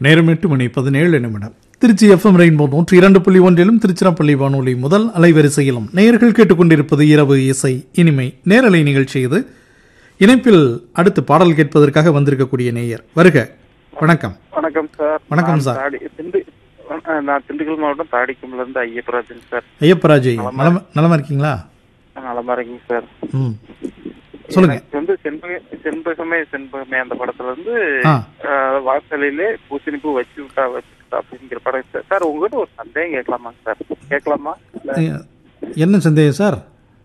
நேரம் எட்டு மணி பதினேழு நிமிடம் திருச்சி எஃப்எம் ரெயின்போ நூற்றி இரண்டு புள்ளி ஒன்றிலும் திருச்சிராப்பள்ளி வானொலி முதல் அலைவரிசையிலும் நேயர்கள் கேட்டுக்கொண்டிருப்பது இரவு இசை இனிமை நேரலை நிகழ்ச்சி இது இணைப்பில் அடுத்து பாடல் கேட்பதற்காக வந்திருக்கக்கூடிய நேயர் வருக வணக்கம் வணக்கம் சார் வணக்கம் நான் சார். தாடி திண்டு அஹ் நான் திண்டுக்கல் மாவட்டம் தாடிக்கும்ல இருந்து ஐயப்பராஜன் சார் ஐயப்பராஜை நலம் நலமா இருக்கீங்களா நலமா இருக்கீங்க சார் ம் சொல்லுங்க எனக்கு வந்து செண்பக செண்பகமே செண்பகமே அந்த படத்துல இருந்து ஆ அஹ், வாசலிலே பூசணிப்பூ வச்சு விட்டா வச்சு விட்டா அப்படிங்கிற படம் சார் சார் உங்ககிட்ட ஒரு சந்தேகம் கேட்கலாமா சார் கேட்கலாமா இல்ல ஐயா, என்ன சந்தேகம் சார்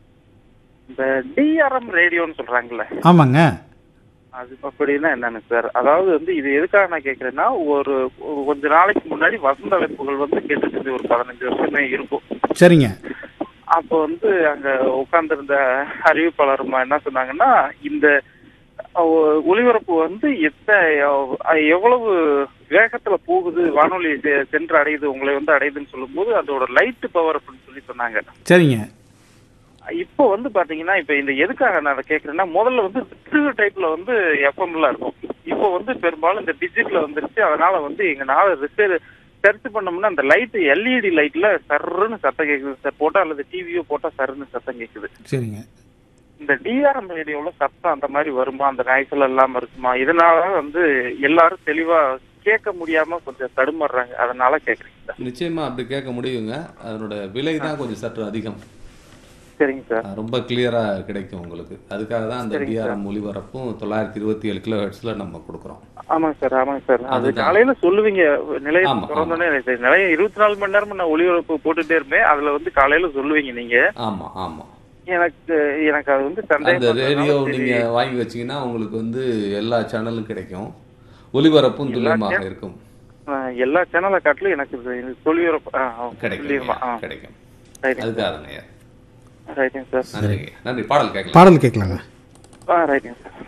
இந்த டிஆர்எம் ரேடியோன்னு சொல்றாங்கல்ல ஆமாங்க அது அப்படின்னா என்னன்னு சார் அதாவது வந்து இது எதுக்காக நான் கேக்குறேன்னா ஒரு ஒரு கொஞ்ச நாளைக்கு முன்னாடி வசந்த அழைப்புகள் வந்து கேட்டுட்டு இருந்து ஒரு பதினஞ்சு வருஷமே இருக்கும் சரிங்க அப்போ வந்து அங்க உட்கார்ந்திருந்த அறிவிப்பாளர்மா என்ன சொன்னாங்கன்னா இந்த அஹ், ஒலிபரப்பு வந்து எத்த அஹ், எவ்வளவு வேகத்துல போகுது வானொலி செ- சென்று அடையுது உங்களை வந்து அடையுதுன்னு சொல்லும்போது அதோட லைட் பவர் அப்படின்னு சொல்லி சொன்னாங்க சரிங்க இப்போ வந்து பாத்தீங்கன்னா இப்ப இந்த எதுக்காக நான் அதை கேக்குறேன்னா முதல்ல வந்து த்ரீ டைப்ல வந்து எஃப்எம்ல இருக்கும் இப்போ வந்து பெரும்பாலும் இந்த டிஜிட்டல் வந்துருச்சு அதனால வந்து எங்கனால ரிசர்ச் சர்ச் பண்ணோம்னா அந்த லைட் எல்இடி லைட்ல சர்ன்னு சத்தம் கேக்குது சார் போட்டா அல்லது டிவியோ போட்டா சர்ன்னு சத்தம் கேக்குது சரிங்க இந்த டிஆர்எம் ரேடியோல சத்தம் அந்த மாதிரி வருமா அந்த நாய்ச்சல் இல்லாம இருக்குமா இதனால வந்து எல்லாரும் தெளிவா கேட்க முடியாம கொஞ்சம் தடுமாறுறாங்க அதனால கேக்குறீங்க சார் நிச்சயமா அப்படி கேட்க முடியுங்க அதனோட விலை தான் கொஞ்சம் சற்று அதிகம் சரிங்க சார் அஹ் ரொம்ப கிளியரா கிடைக்கும் உங்களுக்கு அதுக்காக தான் அந்த சரிங்க டிஆர்எம் ஒளிபரப்பும் தொள்ளாயிரத்தி இருபத்தி ஏழு கிலோ ஹெர்ட்ஸ்ல நம்ம கொடுக்குறோம் ஆமாங்க சார் ஆமாங்க சார் அது அதுதான். காலையில சொல்லுவீங்க நிலையம் ஆமா, திறந்தோடனே சரி, நிலையம் இருபத்தி நாலு மணி நேரமும் நான் ஒளிபரப்பு போட்டுட்டே இருப்பேன் அதுல வந்து காலையில சொல்லுவீங்க நீங்க ஆமா ஆமா எனக்கு எனக்கு அது வந்து அந்த சந்தேகம் ரேடியோ வந்ததுனால சரி, நீங்க வாங்கி வச்சீங்கன்னா உங்களுக்கு வந்து எல்லா சேனலும் கிடைக்கும் ஒளிபரப்பும் எல்லா துல்லியமாக channel- இருக்கும் ஆஹ், எல்லா சேனலை காட்டிலும் எனக்கு இது- இது ஒளிபரப்பு ஆ, ஆ, கிடைக்கும் சொல்லிடுமா? ஆ, கிடைக்கும் ரைட்டுங்க அதுக்காக ஐயா ரைட்டுங்க சார் நன்றி நன்றி பாடல் கேட்கலாம் பாடல் கேட்கலாங்க ஆ ரைட்டுங்க சார்